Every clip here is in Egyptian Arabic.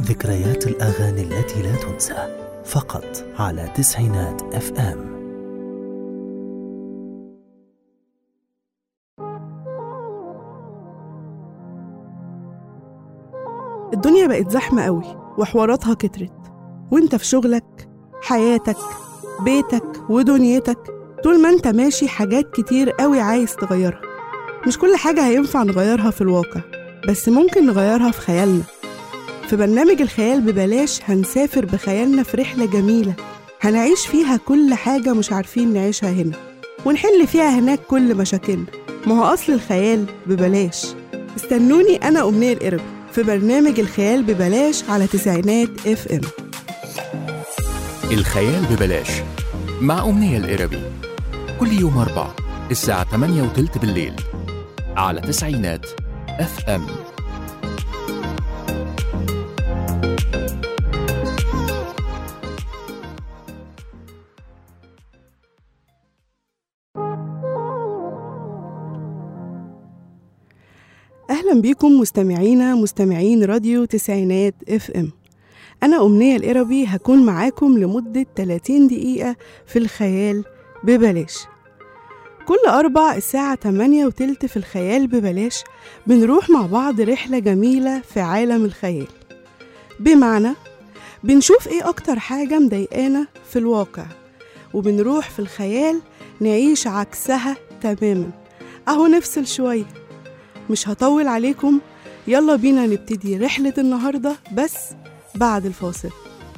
ذكريات الأغاني التي لا تنسى فقط على تسعينات اف ام الدنيا بقت زحمة قوي وحواراتها كترت وانت في شغلك حياتك بيتك ودنيتك طول ما انت ماشي حاجات كتير قوي عايز تغيرها مش كل حاجة هينفع نغيرها في الواقع بس ممكن نغيرها في خيالنا في برنامج الخيال ببلاش هنسافر بخيالنا في رحلة جميلة هنعيش فيها كل حاجة مش عارفين نعيشها هنا ونحل فيها هناك كل مشاكلنا ما هو أصل الخيال ببلاش استنوني أنا أمنية القرب في برنامج الخيال ببلاش على تسعينات اف ام الخيال ببلاش مع أمنية القربي كل يوم أربع الساعة 8 وتلت بالليل على تسعينات اف ام أهلا بيكم مستمعينا مستمعين راديو تسعينات اف ام أنا أمنية القربي هكون معاكم لمدة 30 دقيقة في الخيال ببلاش كل أربع الساعة 8 وتلت في الخيال ببلاش بنروح مع بعض رحلة جميلة في عالم الخيال بمعنى بنشوف إيه أكتر حاجة مضايقانا في الواقع وبنروح في الخيال نعيش عكسها تماما أهو نفصل شوية مش هطول عليكم يلا بينا نبتدي رحلة النهاردة بس بعد الفاصل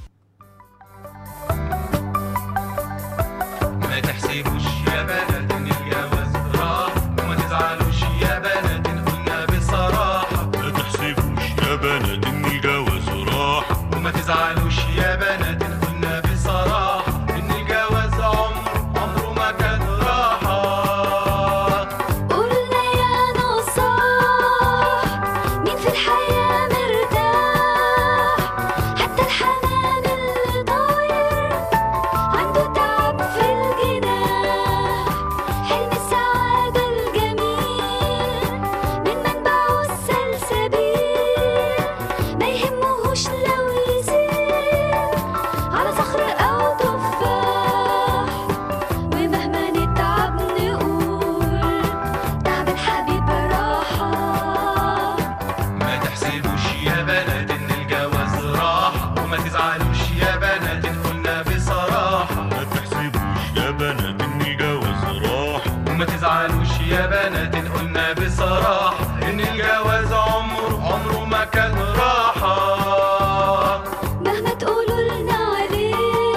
ما تحسبوش يا بنات ان الجواز راح وما تزعلوش يا بنات ان قلنا بصراحة ما تحسبوش يا بنات ان الجواز راح وما تزعلوش يا بنات ان قلنا بصراحة ان الجواز عمره عمره ما كان راحة قولنا يا نصاح مين في الحياة مرتاح حتى الحمام اللي طاير عنده تعب في الجناح حلم السعادة الجميل من منبعه السلسبيل ما يهمهوش لو يسير على صخر أو تفاح ومهما نتعب نقول تعب الحبيب راحة ما تحسبوش يا بنات ان الجواز راح وما تزعلوش يا بنات ان قلنا بصراحة ما تحسبوش يا بنات ان الجواز راح وما تزعلوش يا بنات ان قلنا بصراحة ان الجواز عمره عمره ما كان راحة مهما تقولوا لنا عليه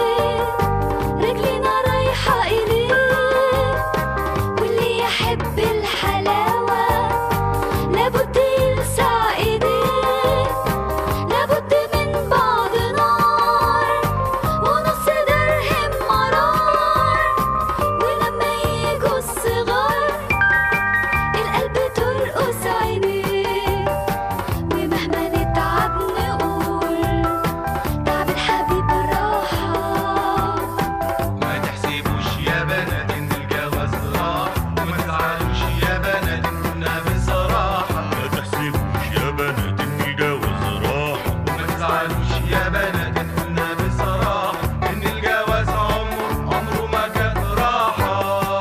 رجلنا رايحة إليه واللي يحب الحلاوة لابد يلسع إيديه لابد من بعض نار ونص درهم مرار ولما يجوا الصغار القلب ترقص عينيه ومهما نتعب نقول تعب الحبيب راحة ما تحسبوش يا بنات ان الجواز راح وما تزعلوش يا بنات ان كنا بصراحة ما تحسبوش يا بنات ان الجواز راح وما تزعلوش يا بنات ان كنا بصراحة ان الجواز عمره عمره ما كان راحة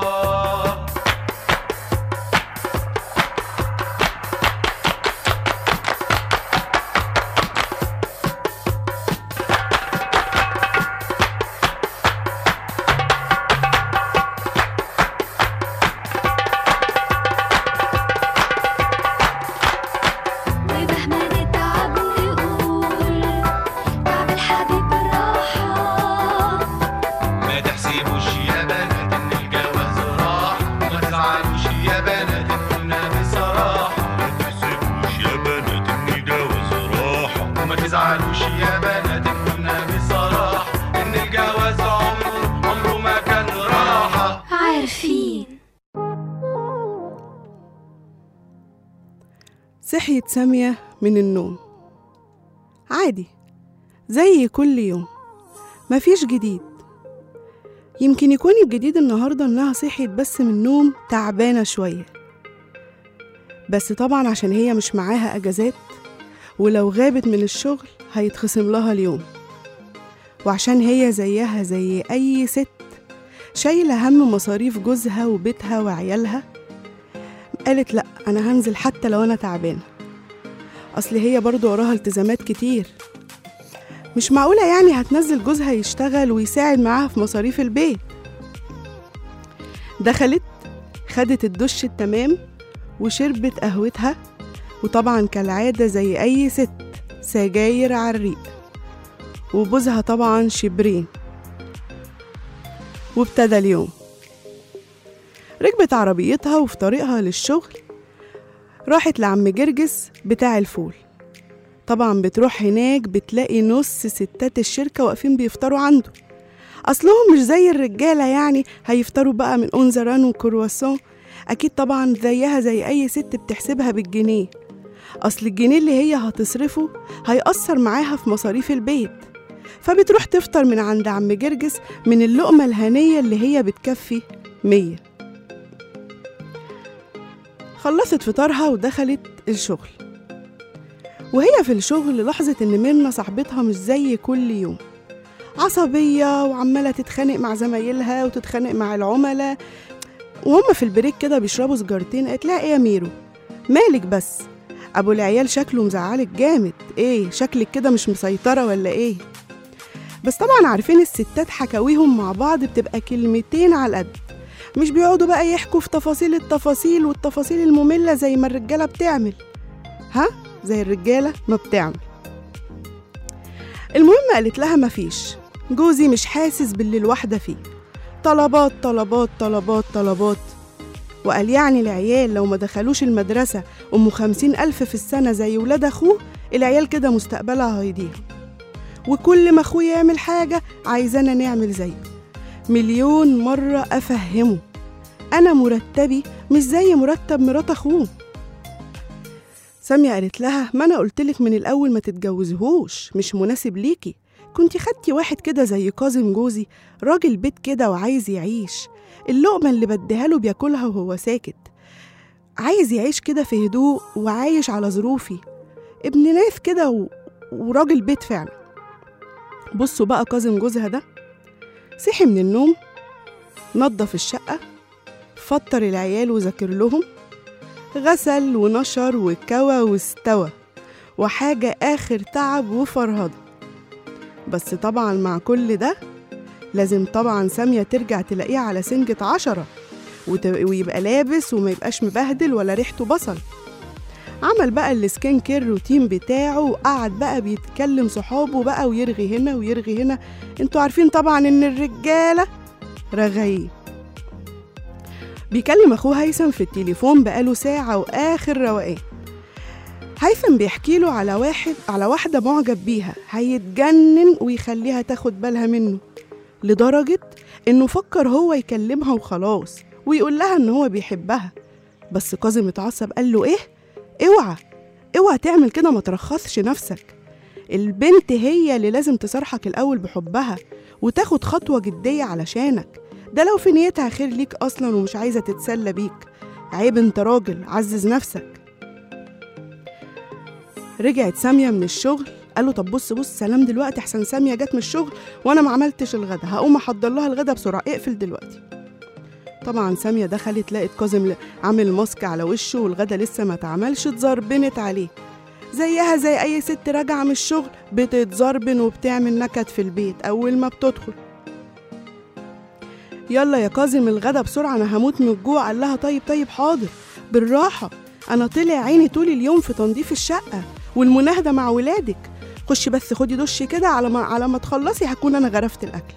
ومهما نتعب نقول تعب الحبيب راحة ما تحسبوش يا بنات ان الجواز راح وما تزعلوش يا بنات ان كنا بصراحة ما تحسبوش يا بنات ان الجواز راح وما تزعلوش يا بنات ان كنا بصراحة ان الجواز عمره عمره ما كان راحة عارفين صحيت سامية من النوم عادي زي كل يوم مفيش جديد يمكن يكون الجديد النهاردة إنها صحيت بس من النوم تعبانة شوية بس طبعا عشان هي مش معاها أجازات ولو غابت من الشغل هيتخصم لها اليوم وعشان هي زيها زي أي ست شايلة هم مصاريف جوزها وبيتها وعيالها قالت لأ أنا هنزل حتى لو أنا تعبانة أصل هي برضو وراها التزامات كتير مش معقولة يعني هتنزل جوزها يشتغل ويساعد معاها في مصاريف البيت دخلت خدت الدش التمام وشربت قهوتها وطبعا كالعادة زي أي ست سجاير على الريق وبوزها طبعا شبرين وابتدى اليوم ركبت عربيتها وفي طريقها للشغل راحت لعم جرجس بتاع الفول طبعا بتروح هناك بتلاقي نص ستات الشركة واقفين بيفطروا عنده أصلهم مش زي الرجالة يعني هيفطروا بقى من أونزران وكرواسون أكيد طبعا زيها زي أي ست بتحسبها بالجنيه أصل الجنيه اللي هي هتصرفه هيأثر معاها في مصاريف البيت فبتروح تفطر من عند عم جرجس من اللقمة الهنية اللي هي بتكفي مية خلصت فطارها ودخلت الشغل وهي في الشغل لاحظت إن ميرنا صاحبتها مش زي كل يوم عصبية وعمالة تتخانق مع زمايلها وتتخانق مع العملاء وهم في البريك كده بيشربوا سجارتين قالت لها ايه يا ميرو مالك بس ابو العيال شكله مزعلك جامد ايه شكلك كده مش مسيطرة ولا ايه بس طبعا عارفين الستات حكاويهم مع بعض بتبقى كلمتين على القد مش بيقعدوا بقى يحكوا في تفاصيل التفاصيل والتفاصيل المملة زي ما الرجالة بتعمل ها زي الرجالة ما بتعمل المهم قالت لها مفيش جوزي مش حاسس باللي الواحدة فيه طلبات طلبات طلبات طلبات وقال يعني العيال لو ما دخلوش المدرسة أم خمسين ألف في السنة زي ولاد أخوه العيال كده مستقبلها هيضيع وكل ما أخويا يعمل حاجة عايزانا نعمل زيه مليون مرة أفهمه أنا مرتبي مش زي مرتب مرات أخوه سامية قالت لها ما أنا قلتلك من الأول ما تتجوزهوش مش مناسب ليكي كنتي خدتي واحد كده زي كاظم جوزي راجل بيت كده وعايز يعيش اللقمة اللي بديها له بياكلها وهو ساكت عايز يعيش كده في هدوء وعايش على ظروفي ابن ناس كده و... وراجل بيت فعلا بصوا بقى كاظم جوزها ده صحي من النوم نظف الشقة فطر العيال وذاكر لهم غسل ونشر وكوى واستوى وحاجة آخر تعب وفرهضة بس طبعا مع كل ده لازم طبعا سامية ترجع تلاقيه على سنجة عشرة وت... ويبقى لابس وما يبقاش مبهدل ولا ريحته بصل عمل بقى السكين كير روتين بتاعه وقعد بقى بيتكلم صحابه بقى ويرغي هنا ويرغي هنا انتوا عارفين طبعا ان الرجالة رغايين بيكلم اخوه هيثم في التليفون بقاله ساعة واخر روقان هيثم بيحكي له على واحد على واحدة معجب بيها هيتجنن ويخليها تاخد بالها منه لدرجة إنه فكر هو يكلمها وخلاص ويقول لها إن هو بيحبها بس كاظم اتعصب قال له إيه؟ اوعى اوعى تعمل كده ما ترخصش نفسك البنت هي اللي لازم تصارحك الأول بحبها وتاخد خطوة جدية علشانك ده لو في نيتها خير ليك أصلا ومش عايزة تتسلى بيك عيب انت راجل عزز نفسك رجعت سامية من الشغل قال له طب بص بص سلام دلوقتي احسن سامية جت من الشغل وانا ما عملتش الغدا هقوم احضر لها الغدا بسرعة اقفل دلوقتي طبعا سامية دخلت لقت كاظم ل- عامل ماسك على وشه والغدا لسه ما اتعملش اتزربنت عليه زيها زي اي ست راجعة من الشغل بتتزربن وبتعمل نكد في البيت اول ما بتدخل يلا يا كاظم الغدا بسرعة انا هموت من الجوع قال لها طيب طيب حاضر بالراحة انا طلع عيني طول اليوم في تنظيف الشقة والمناهدة مع ولادك خشي بس خدي دش كده على ما على ما تخلصي هكون انا غرفت الاكل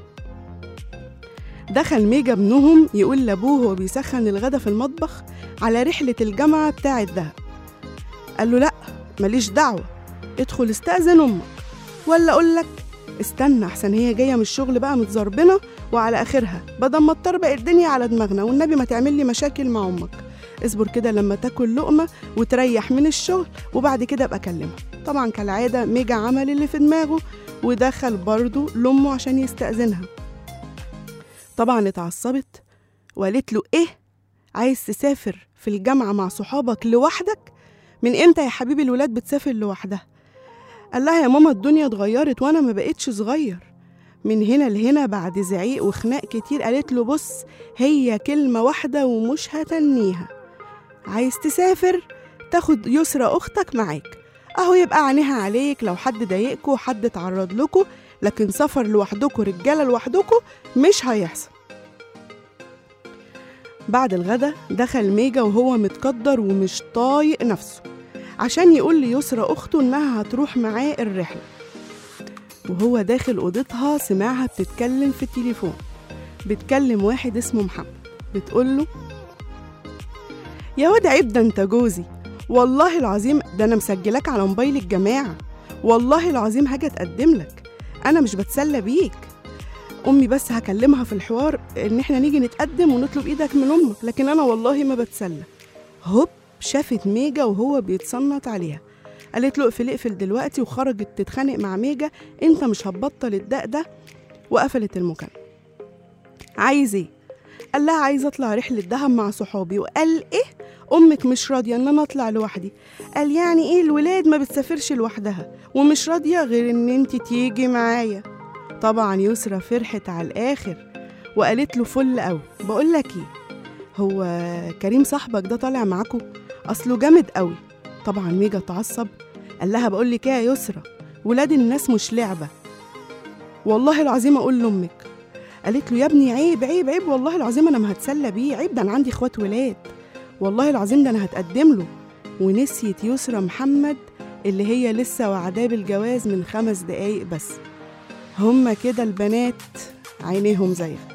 دخل ميجا ابنهم يقول لابوه وهو بيسخن الغدا في المطبخ على رحلة الجامعة بتاعة دهب قال له لأ ماليش دعوة ادخل استأذن أمك ولا أقول لك استنى أحسن هي جاية من الشغل بقى متزربنة وعلى آخرها بدل ما تطربق الدنيا على دماغنا والنبي ما تعمل لي مشاكل مع أمك اصبر كده لما تاكل لقمة وتريح من الشغل وبعد كده ابقى اكلمها طبعا كالعادة ميجا عمل اللي في دماغه ودخل برضه لأمه عشان يستأذنها طبعا اتعصبت وقالت له ايه عايز تسافر في الجامعة مع صحابك لوحدك من امتى يا حبيبي الولاد بتسافر لوحدها قال لها يا ماما الدنيا اتغيرت وانا ما بقتش صغير من هنا لهنا بعد زعيق وخناق كتير قالت له بص هي كلمة واحدة ومش هتنيها عايز تسافر تاخد يسرى أختك معاك أهو يبقى عينيها عليك لو حد ضايقكوا حد اتعرض لكوا لكن سفر لوحدكوا رجالة لوحدكوا مش هيحصل بعد الغدا دخل ميجا وهو متقدر ومش طايق نفسه عشان يقول ليسرى أخته إنها هتروح معاه الرحلة وهو داخل أوضتها سمعها بتتكلم في التليفون بتكلم واحد اسمه محمد بتقوله يا واد عيب ده انت جوزي والله العظيم ده انا مسجلاك على موبايل الجماعة والله العظيم هاجي اتقدم لك انا مش بتسلى بيك امي بس هكلمها في الحوار ان احنا نيجي نتقدم ونطلب ايدك من امك لكن انا والله ما بتسلى هوب شافت ميجا وهو بيتصنت عليها قالت له اقفل اقفل دلوقتي وخرجت تتخانق مع ميجا انت مش هتبطل الدق ده وقفلت المكالمة عايز ايه قال لها عايز اطلع رحلة دهب مع صحابي وقال ايه امك مش راضية ان انا اطلع لوحدي قال يعني ايه الولاد ما بتسافرش لوحدها ومش راضية غير ان انت تيجي معايا طبعا يسرى فرحت على الاخر وقالت له فل قوي بقول لك ايه هو كريم صاحبك ده طالع معاكو اصله جامد قوي طبعا ميجا اتعصب قال لها بقول لك ايه يا يسرى ولاد الناس مش لعبه والله العظيم اقول لامك قالت له يا ابني عيب عيب عيب والله العظيم انا ما هتسلى بيه عيب ده انا عندي اخوات ولاد والله العظيم ده انا هتقدم له ونسيت يسرى محمد اللي هي لسه وعداه بالجواز من خمس دقايق بس هما كده البنات عينيهم زيها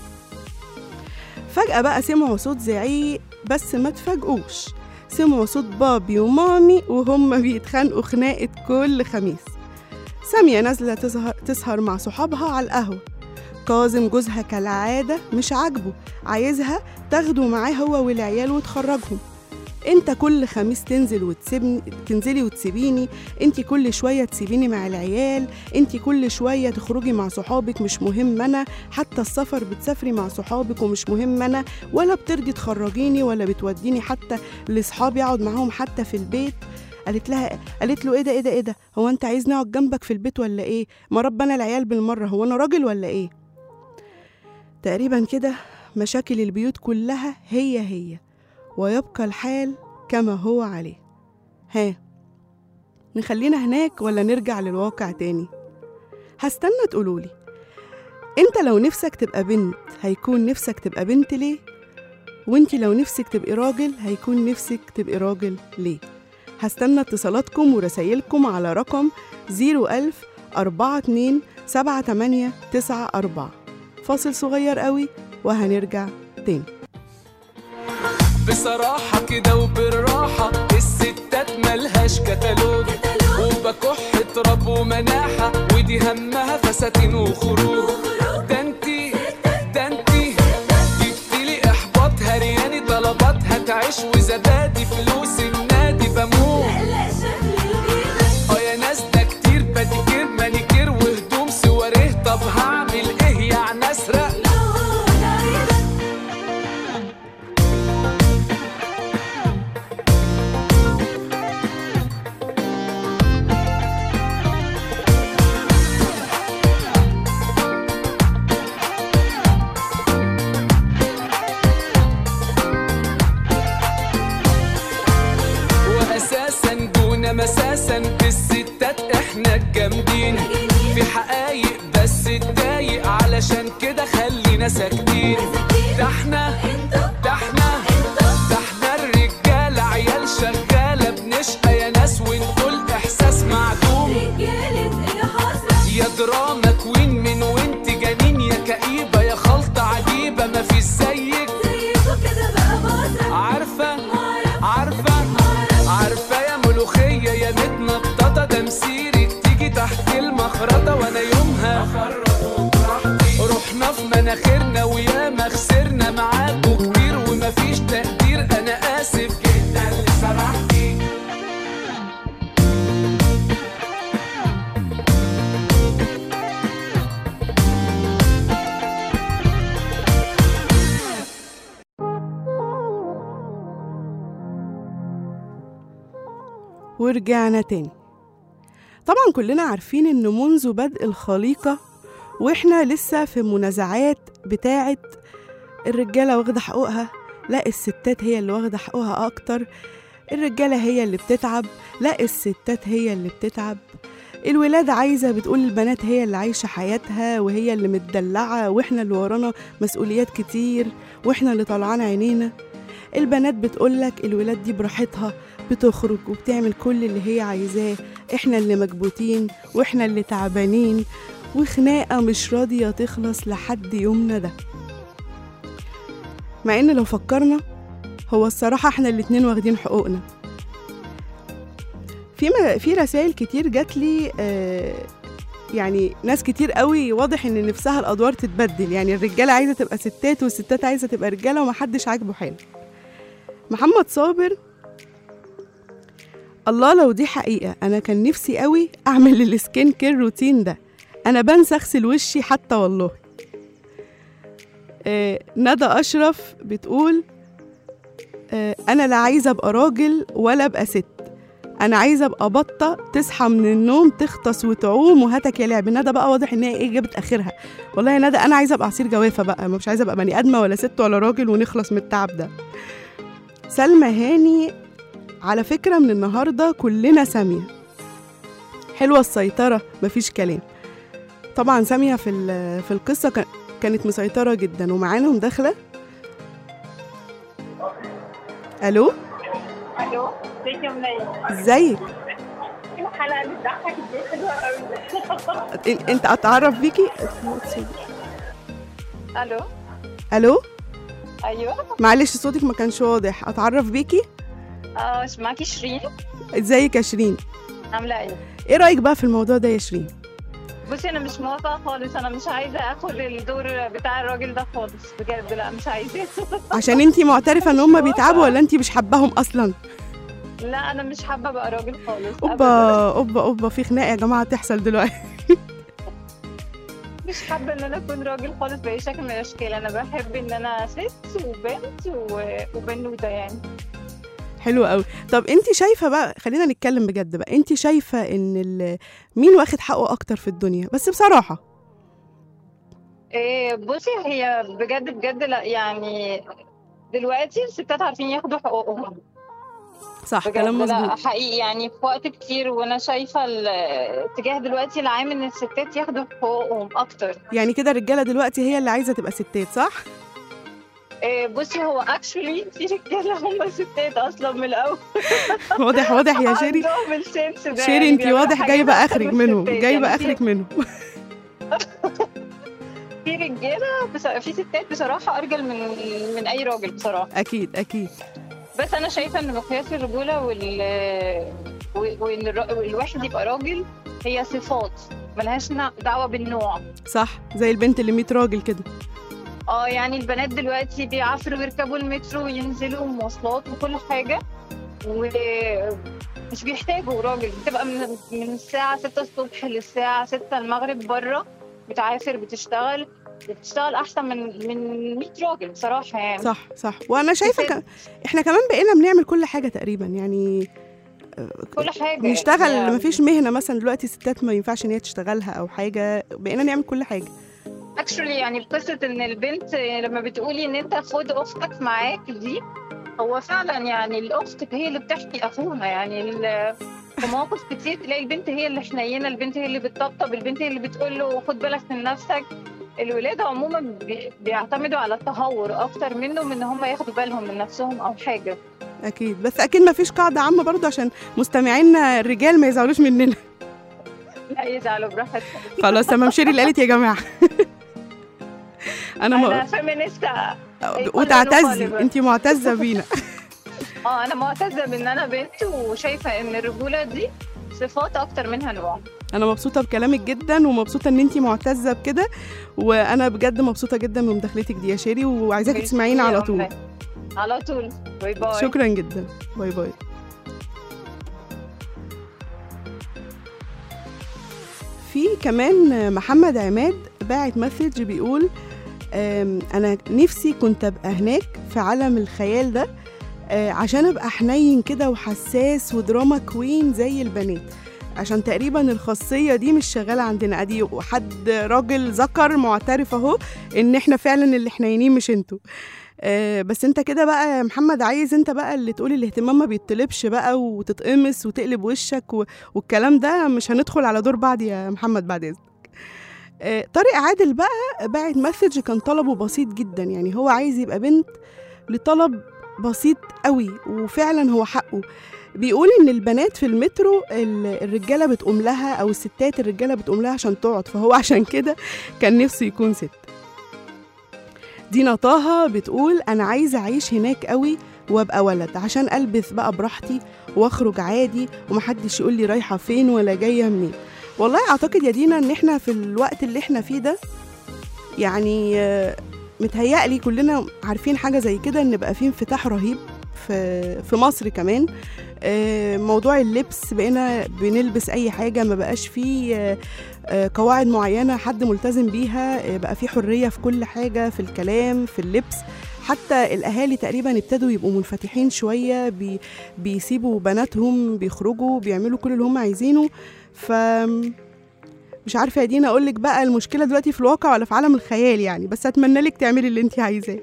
فجأة بقى سمعوا صوت زعيق بس ما تفاجئوش سمعوا صوت بابي ومامي وهم بيتخانقوا خناقة كل خميس سامية نازلة تسهر, تسهر مع صحابها على القهوة كاظم جوزها كالعادة مش عاجبه عايزها تاخده معاه هو والعيال وتخرجهم انت كل خميس تنزل وتسيبني تنزلي وتسيبيني انت كل شويه تسيبيني مع العيال انت كل شويه تخرجي مع صحابك مش مهم انا حتى السفر بتسافري مع صحابك ومش مهم انا ولا بترضي تخرجيني ولا بتوديني حتى لاصحابي اقعد معاهم حتى في البيت قالت لها قالت له ايه ده ايه ده ايه ده هو انت عايزني اقعد جنبك في البيت ولا ايه ما ربنا العيال بالمره هو انا راجل ولا ايه تقريبا كده مشاكل البيوت كلها هي هي ويبقى الحال كما هو عليه ها نخلينا هناك ولا نرجع للواقع تاني هستنى تقولولي انت لو نفسك تبقى بنت هيكون نفسك تبقى بنت ليه وانت لو نفسك تبقي راجل هيكون نفسك تبقي راجل ليه هستنى اتصالاتكم ورسايلكم على رقم 01000 42 78 94 فاصل صغير قوي وهنرجع تاني بصراحة كده وبالراحة الستات ملهاش كتالوج وبكح تراب ومناحة ودي همها فساتين وخروج ده انتي ده انتي جبتلي احباط هرياني طلبات هتعيش وزبادي فلوس النادي بموت اه يا ناس ده كتير باديكير مانيكير وهدوم سواريه طب هعمل ايه يعني اسرق واساسا دون مساسا بالستات احنا الجامدين في حقايق بس اتضايق علشان كده خلينا ساكتين ده احنا ده احنا ده احنا الرجاله عيال شغاله بنشقى يا ناس ونقول الاحساس معدوم يا دراما كوين من وانت جنين يا كئيبه يا خلطه عجيبه مفيش زيك عارفه عارفه عارفه يا ملوخيه يا متنططه ده مسيرك تيجي تحت المخرطه وانا يومها رحنا في مناخيرنا وياما خسرنا معاكوا كتير ومفيش تقدير انا اسف جدا لسرحتي ورجعنا تاني طبعا كلنا عارفين ان منذ بدء الخليقة واحنا لسه في منازعات بتاعة الرجالة واخدة حقوقها لا الستات هي اللي واخدة حقوقها أكتر الرجالة هي اللي بتتعب لا الستات هي اللي بتتعب الولاد عايزة بتقول البنات هي اللي عايشة حياتها وهي اللي متدلعة واحنا اللي ورانا مسؤوليات كتير واحنا اللي طلعان عينينا البنات بتقولك الولاد دي براحتها بتخرج وبتعمل كل اللي هي عايزاه احنا اللي مكبوتين واحنا اللي تعبانين وخناقة مش راضية تخلص لحد يومنا ده مع ان لو فكرنا هو الصراحة احنا الاتنين واخدين حقوقنا في م... في رسائل كتير جات لي آه يعني ناس كتير قوي واضح ان نفسها الادوار تتبدل يعني الرجاله عايزه تبقى ستات والستات عايزه تبقى رجاله ومحدش عاجبه حاله محمد صابر الله لو دي حقيقه انا كان نفسي قوي اعمل السكين كير روتين ده انا بنسى اغسل وشي حتى والله آه ندى اشرف بتقول آه انا لا عايزه ابقى راجل ولا ابقى ست انا عايزه ابقى بطه تصحى من النوم تغطس وتعوم وهاتك يا لعب ندى بقى واضح ان هي ايه جابت اخرها والله يا ندى انا عايزه ابقى عصير جوافه بقى مش عايزه ابقى بني ادمه ولا ست ولا راجل ونخلص من التعب ده سلمى هاني على فكره من النهارده كلنا ساميه حلوه السيطره مفيش كلام طبعا ساميه في ال- في القصه كان- كانت مسيطره جدا ومعانا مداخله الو الو ازيك يا منى ازيك الحلقه بتضحك ازاي حلوه قوي إن- انت اتعرف بيكي الو الو ايوه معلش صوتك ما كانش واضح اتعرف بيكي اه مش معاكي شيرين ازيك يا شيرين عامله ايه ايه رايك بقى في الموضوع ده يا شيرين بصي انا مش موافقه خالص انا مش عايزه اخد الدور بتاع الراجل ده خالص بجد لا مش عايزاه عشان انتي معترفه ان هم بيتعبوا ولا انتي مش حباهم اصلا لا انا مش حابه ابقى راجل خالص اوبا أبداً. اوبا اوبا في خناقه يا جماعه تحصل دلوقتي مش حابه ان انا اكون راجل خالص باي شكل من الاشكال انا بحب ان انا ست وبنت و- وبنوته يعني حلو قوي طب انتي شايفه بقى خلينا نتكلم بجد بقى انتي شايفه ان ال- مين واخد حقه اكتر في الدنيا بس بصراحه إيه بصي هي بجد بجد لا يعني دلوقتي الستات عارفين ياخدوا حقوقهم صح بجد كلام لا مظبوط حقيقي يعني في وقت كتير وانا شايفه الاتجاه دلوقتي العام ان الستات ياخدوا حقوقهم اكتر يعني كده الرجاله دلوقتي هي اللي عايزه تبقى ستات صح إيه بصي هو اكشولي في رجاله هم ستات اصلا من الاول واضح واضح يا شيري عندهم السنس ده شيري يعني انتي بيعملوا واضح حاجات جايبه أكتر اخرك من منهم الستات. جايبه يعني في- اخرك منهم في رجاله بس في ستات بصراحه ارجل من من اي راجل بصراحه اكيد اكيد بس انا شايفه ان مقياس الرجوله وال وان الر- والواحد يبقى راجل هي صفات ملهاش نا- دعوه بالنوع صح زي البنت اللي 100 راجل كده اه يعني البنات دلوقتي بيعافروا يركبوا المترو وينزلوا مواصلات وكل حاجه ومش بيحتاجوا راجل بتبقى من من الساعه 6 الصبح للساعه 6 المغرب بره بتعافر بتشتغل بتشتغل احسن من من 100 راجل بصراحه يعني صح صح وانا شايفه ست. ك... احنا كمان بقينا بنعمل كل حاجه تقريبا يعني كل حاجه نشتغل يعني مفيش مهنه مثلا دلوقتي ستات ما ينفعش ان هي تشتغلها او حاجه بقينا نعمل كل حاجه اكشولي يعني قصه ان البنت لما بتقولي ان انت خد اختك معاك دي هو فعلا يعني الاخت هي اللي بتحكي اخوها يعني ال- في مواقف كتير تلاقي البنت هي اللي حنينه البنت هي اللي بتطبطب البنت هي اللي بتقول له خد بالك من نفسك الولاد عموما بي- بيعتمدوا على التهور اكتر منهم ان هم ياخدوا بالهم من نفسهم او حاجه اكيد بس اكيد مفيش قاعده عامه برضو عشان مستمعينا الرجال ما يزعلوش مننا لا يزعلوا براحتهم خلاص تمام شيري اللي قالت يا جماعه انا انا ما... فيمينيستا وتعتزي انت معتزه بينا اه انا معتزه بان انا بنت وشايفه ان الرجوله دي صفات اكتر منها نوع انا مبسوطه بكلامك جدا ومبسوطه ان انت معتزه بكده وانا بجد مبسوطه جدا من مداخلتك دي يا شيري وعايزاكي تسمعينا على طول على طول باي باي شكرا جدا باي باي في كمان محمد عماد باعت مسج بيقول أم، انا نفسي كنت ابقى هناك في عالم الخيال ده آه، عشان ابقى حنين كده وحساس ودراما كوين زي البنات عشان تقريبا الخاصية دي مش شغالة عندنا ادي حد راجل ذكر معترف اهو ان احنا فعلا اللي حنينين مش انتوا آه، بس انت كده بقى يا محمد عايز انت بقى اللي تقول الاهتمام ما بيطلبش بقى وتتقمص وتقلب وشك و... والكلام ده مش هندخل على دور بعض يا محمد بعد اذنك آه، طارق عادل بقى باعت مسج كان طلبه بسيط جدا يعني هو عايز يبقى بنت لطلب بسيط قوي وفعلا هو حقه بيقول ان البنات في المترو ال- الرجاله بتقوم لها او الستات الرجاله بتقوم لها عشان تقعد فهو عشان كده كان نفسه يكون ست دينا طه بتقول انا عايزه اعيش هناك قوي وابقى ولد عشان البس بقى براحتي واخرج عادي ومحدش يقول لي رايحه فين ولا جايه منين والله اعتقد يا دينا ان احنا في الوقت اللي احنا فيه ده يعني آه، متهيألي كلنا عارفين حاجه زي كده ان بقى فيه انفتاح رهيب في في مصر كمان آه، موضوع اللبس بقينا بنلبس اي حاجه ما بقاش فيه آه، آه، قواعد معينه حد ملتزم بيها آه، بقى في حريه في كل حاجه في الكلام في اللبس حتى الاهالي تقريبا ابتدوا يبقوا منفتحين شويه بي بيسيبوا بناتهم بيخرجوا بيعملوا كل اللي هم عايزينه ف مش عارفه يا دينا اقول لك بقى المشكله دلوقتي في الواقع ولا في عالم الخيال يعني بس اتمنى لك تعملي اللي انت عايزاه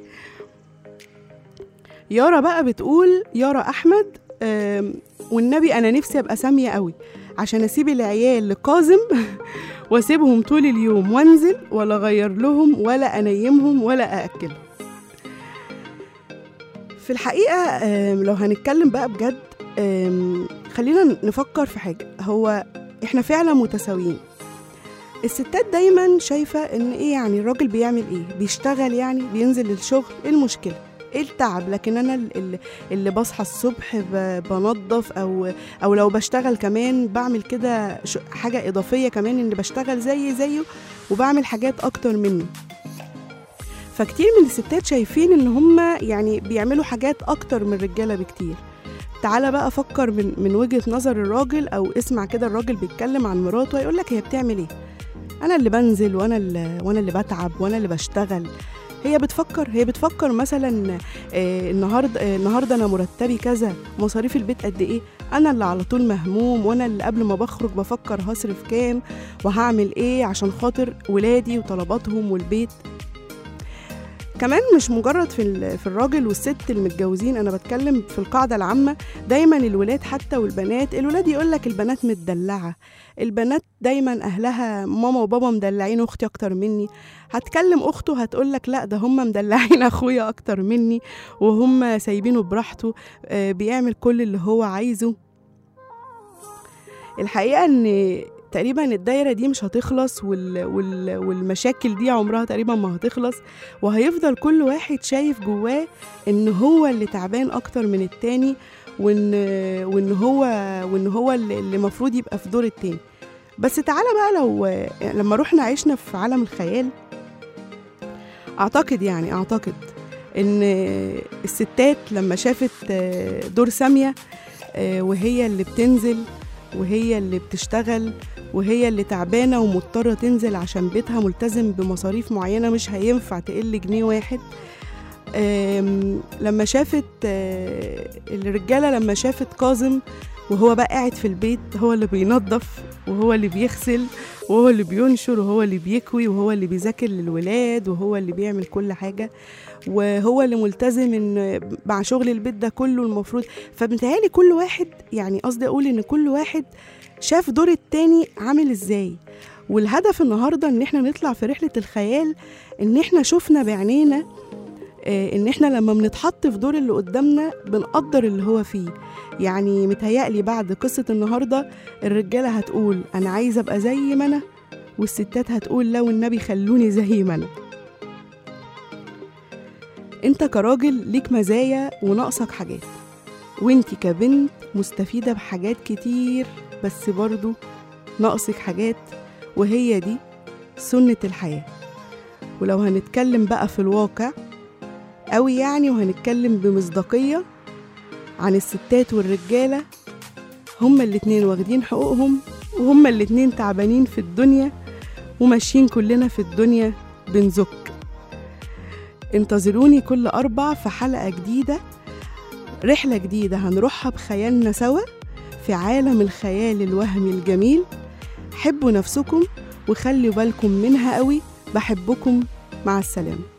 يارا بقى بتقول يارا احمد آم، والنبي انا نفسي ابقى ساميه قوي عشان اسيب العيال لقازم واسيبهم طول اليوم وانزل ولا اغير لهم ولا انيمهم ولا ااكلهم في الحقيقه آم، لو هنتكلم بقى بجد آم، خلينا نفكر في حاجه هو احنا فعلا متساويين الستات دايما شايفه ان ايه يعني الراجل بيعمل ايه بيشتغل يعني بينزل الشغل ايه المشكله ايه التعب لكن انا ال- ال- اللي بصحى الصبح ب- بنظف او او لو بشتغل كمان بعمل كده ش- حاجه اضافيه كمان ان بشتغل زي زيه وبعمل حاجات اكتر منه فكتير من الستات شايفين ان هم يعني بيعملوا حاجات اكتر من الرجاله بكتير تعالى بقى فكر من من وجهه نظر الراجل او اسمع كده الراجل بيتكلم عن مراته هيقول لك هي بتعمل ايه انا اللي بنزل وانا اللي وانا اللي بتعب وانا اللي بشتغل هي بتفكر هي بتفكر مثلا آه النهارده آه النهارده انا مرتبي كذا مصاريف البيت قد ايه انا اللي على طول مهموم وانا اللي قبل ما بخرج بفكر هصرف كام وهعمل ايه عشان خاطر ولادي وطلباتهم والبيت كمان مش مجرد في ال- في الراجل والست المتجوزين انا بتكلم في القاعده العامه دايما الولاد حتى والبنات الولاد يقول لك البنات متدلعه البنات دايما اهلها ماما وبابا مدلعين اختي اكتر مني هتكلم اخته هتقول لك لا ده هم مدلعين اخويا اكتر مني وهم سايبينه براحته آه، بيعمل كل اللي هو عايزه الحقيقه ان تقريبا الدايره دي مش هتخلص وال... وال... والمشاكل دي عمرها تقريبا ما هتخلص وهيفضل كل واحد شايف جواه ان هو اللي تعبان اكتر من التاني وان وان هو وان هو اللي اللي المفروض يبقى في دور التاني بس تعالى بقى لو لما رحنا عشنا في عالم الخيال اعتقد يعني اعتقد ان الستات لما شافت دور ساميه وهي اللي بتنزل وهي اللي بتشتغل وهي اللي تعبانه ومضطره تنزل عشان بيتها ملتزم بمصاريف معينه مش هينفع تقل جنيه واحد آم، لما شافت آه، الرجاله لما شافت كاظم وهو بقى قاعد في البيت هو اللي بينظف وهو اللي بيغسل وهو اللي بينشر وهو اللي بيكوي وهو اللي بيذاكر للولاد وهو اللي بيعمل كل حاجه وهو اللي ملتزم ان مع شغل البيت ده كله المفروض فبتهيألي كل واحد يعني قصدي اقول ان كل واحد شاف دور التاني عامل ازاي والهدف النهارده ان احنا نطلع في رحله الخيال ان احنا شفنا بعينينا آه، ان احنا لما بنتحط في دور اللي قدامنا بنقدر اللي هو فيه يعني متهيألي بعد قصة النهاردة الرجالة هتقول أنا عايزة أبقى زي ما أنا والستات هتقول لو النبي خلوني زي ما أنا أنت كراجل ليك مزايا وناقصك حاجات وانتي كبنت مستفيدة بحاجات كتير بس برضو ناقصك حاجات وهي دي سنة الحياة ولو هنتكلم بقى في الواقع قوي يعني وهنتكلم بمصداقية عن الستات والرجالة هما الاتنين واخدين حقوقهم وهما الاتنين تعبانين في الدنيا وماشيين كلنا في الدنيا بنزك انتظروني كل أربع في حلقة جديدة رحلة جديدة هنروحها بخيالنا سوا في عالم الخيال الوهمي الجميل حبوا نفسكم وخلوا بالكم منها قوي بحبكم مع السلامه